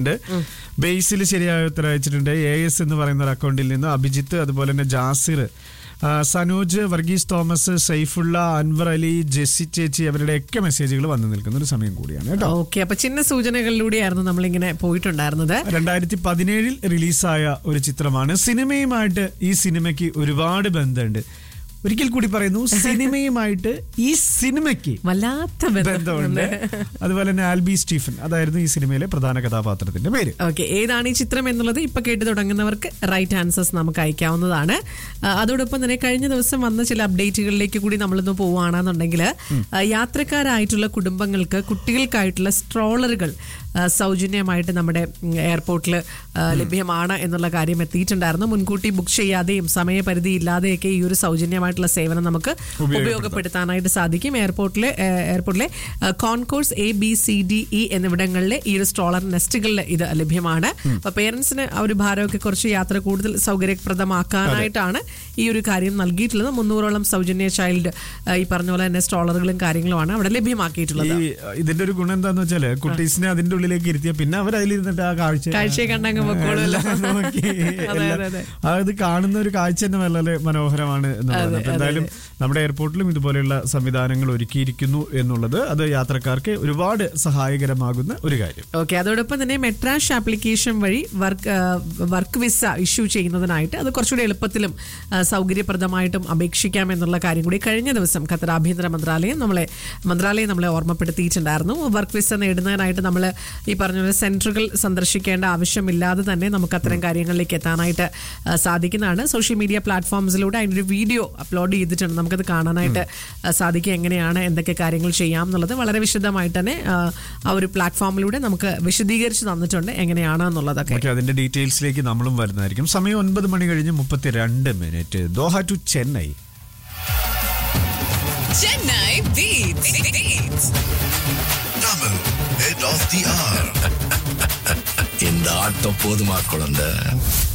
ഉണ്ട് ബേസിൽ ശരിയായ ഉത്തരം അയച്ചിട്ടുണ്ട് എ എസ് എന്ന് പറയുന്ന ഒരു അക്കൗണ്ടിൽ നിന്ന് അഭിജിത്ത് അതുപോലെ തന്നെ ജാസിർ ആ, സനോജ് വർഗീസ് തോമസ് സൈഫുള്ള അൻവർ അലി ജെസ്സി ചേച്ചി അവരുടെയൊക്കെ മെസ്സേജുകൾ വന്നു നിൽക്കുന്ന ഒരു സമയം കൂടിയാണ് കേട്ടോ ഓക്കെ അപ്പൊ ചിന്ന സൂചനകളിലൂടെയായിരുന്നു നമ്മളിങ്ങനെ പോയിട്ടുണ്ടായിരുന്നത് രണ്ടായിരത്തി പതിനേഴിൽ റിലീസായ ഒരു ചിത്രമാണ് സിനിമയുമായിട്ട് ഈ സിനിമയ്ക്ക് ഒരുപാട് ബന്ധമുണ്ട് ഒരിക്കൽ കൂടി പറയുന്നു സിനിമയുമായിട്ട് ഈ സിനിമയ്ക്ക് വല്ലാത്ത ബന്ധമുണ്ട് അതുപോലെ തന്നെ ആൽബി സ്റ്റീഫൻ അതായിരുന്നു ഈ സിനിമയിലെ പ്രധാന കഥാപാത്രത്തിന്റെ പേര് ഓക്കെ ഏതാണ് ഈ ചിത്രം എന്നുള്ളത് ഇപ്പൊ കേട്ട് തുടങ്ങുന്നവർക്ക് റൈറ്റ് ആൻസേഴ്സ് നമുക്ക് അയക്കാവുന്നതാണ് ആ, അതോടൊപ്പം തന്നെ കഴിഞ്ഞ ദിവസം വന്ന ചില അപ്ഡേറ്റുകളിലേക്ക് കൂടി നമ്മളിന്ന് പോവുകയാണെന്നുണ്ടെങ്കിൽ ആ, യാത്രക്കാരായിട്ടുള്ള കുടുംബങ്ങൾക്ക് കുട്ടികൾക്കായിട്ടുള്ള സ്ട്രോളറുകൾ ആ, സൗജന്യമായിട്ട് നമ്മുടെ എയർപോർട്ടിൽ ലഭ്യമാണ് എന്നുള്ള കാര്യം എത്തിയിട്ടുണ്ടായിരുന്നു മുൻകൂട്ടി ബുക്ക് ചെയ്യാതെയും സമയപരിധി ഇല്ലാതെയൊക്കെ ഈ ഒരു സൗജന്യമായിട്ടുള്ള സേവനം നമുക്ക് ഉപയോഗപ്പെടുത്താനായിട്ട് സാധിക്കും എയർപോർട്ടിലെ ഏഹ്, എയർപോർട്ടിലെ ഏഹ്, concourse A B C D E എന്നിവിടങ്ങളിലെ ഈ ഒരു സ്ട്രോളർ നെസ്റ്റുകളിൽ ഇത് ലഭ്യമാണ് അപ്പൊ പേരൻസിന് ആ ഒരു ഭാരമൊക്കെ കുറച്ച് യാത്ര കൂടുതൽ സൗകര്യപ്രദമാക്കാനായിട്ടാണ് ഈ ഒരു കാര്യം നൽകിയിട്ടുള്ളത് മുന്നൂറോളം സൗജന്യ ചൈൽഡ് ഏഹ്, ഈ പറഞ്ഞ പോലെ തന്നെ സ്ട്രോളറുകളും കാര്യങ്ങളുമാണ് അവിടെ ലഭ്യമാക്കിയിട്ടുള്ളത് ഈ ഇതിന്റെ ഒരു ഗുണം എന്താന്ന് വെച്ചാല് കുട്ടീസിനെ അതിന്റെ ഉള്ളിലേക്ക് ഇരുത്തിയ പിന്നെ അവർ അതിലിരുന്നിട്ട് ആ കാഴ്ച കാഴ്ചയെ കണ്ടങ്ങ് പൊക്കോളുമല്ലോ. എല്ലാം നോക്കി അതെ, എല്ലാം- അതെ, അതെ. അത് കാണുന്ന ഒരു കാഴ്ച തന്നെ വളരെ മനോഹരമാണ് എന്നുള്ളത് അപ്പൊ എന്തായാലും നമ്മുടെ എയർപോർട്ടിലും ഇതുപോലെയുള്ള സംവിധാനങ്ങൾ ഒരുക്കിയിരിക്കുന്നു എന്നുള്ളത് അത് യാത്രക്കാർക്ക് ഒരുപാട് സഹായകരമാകുന്ന ഒരു കാര്യം ഓക്കെ അതോടൊപ്പം തന്നെ മെട്രാഷ് ആപ്ലിക്കേഷൻ വഴി വർക്ക് വർക്ക് വിസ ഇഷ്യൂ ചെയ്യുന്നതിനായിട്ട് അത് കുറച്ചുകൂടി എളുപ്പത്തിലും ആ, സൗകര്യപ്രദമായിട്ടും അപേക്ഷിക്കാം എന്നുള്ള കാര്യം കൂടി കഴിഞ്ഞ ദിവസം ഖത്തർ ആഭ്യന്തര മന്ത്രാലയം നമ്മളെ മന്ത്രാലയം നമ്മളെ ഓർമ്മപ്പെടുത്തിയിട്ടുണ്ടായിരുന്നു വർക്ക് വിസ നേടുന്നതിനായിട്ട് നമ്മൾ ഈ പറഞ്ഞ പോലെ സെന്ററുകൾ സന്ദർശിക്കേണ്ട ആവശ്യമില്ലാതെ തന്നെ നമുക്ക് അത്തരം കാര്യങ്ങളിലേക്ക് എത്താനായിട്ട് ആ, സാധിക്കുന്നതാണ് സോഷ്യൽ മീഡിയ പ്ലാറ്റ്ഫോംസിലൂടെ അതിൻ്റെ ഒരു വീഡിയോ അപ്ലോഡ് ചെയ്തിട്ടുണ്ട് നമുക്കത് കാണാനായിട്ട് ആ, സാധിക്കും എങ്ങനെയാണ് എന്തൊക്കെ കാര്യങ്ങൾ ചെയ്യാം എന്നുള്ളത് വളരെ വിശദമായിട്ട് തന്നെ ആ, ആ ഒരു പ്ലാറ്റ്ഫോമിലൂടെ നമുക്ക് വിശദീകരിച്ച് തന്നിട്ടുണ്ട് എങ്ങനെയാണ് എന്നുള്ളതൊക്കെ ഓക്കെ അതിന്റെ ഡീറ്റെയിൽസിലേക്ക് നമ്മളും വരുന്നതായിരിക്കും സമയം ഒൻപത് മണി കഴിഞ്ഞ് മുപ്പത്തിരണ്ട് minute Doha to Chennai Chennai Beats. Beats. Tamil, head of the hour. இந்த ஆட்டம் போதுமா குழந்தை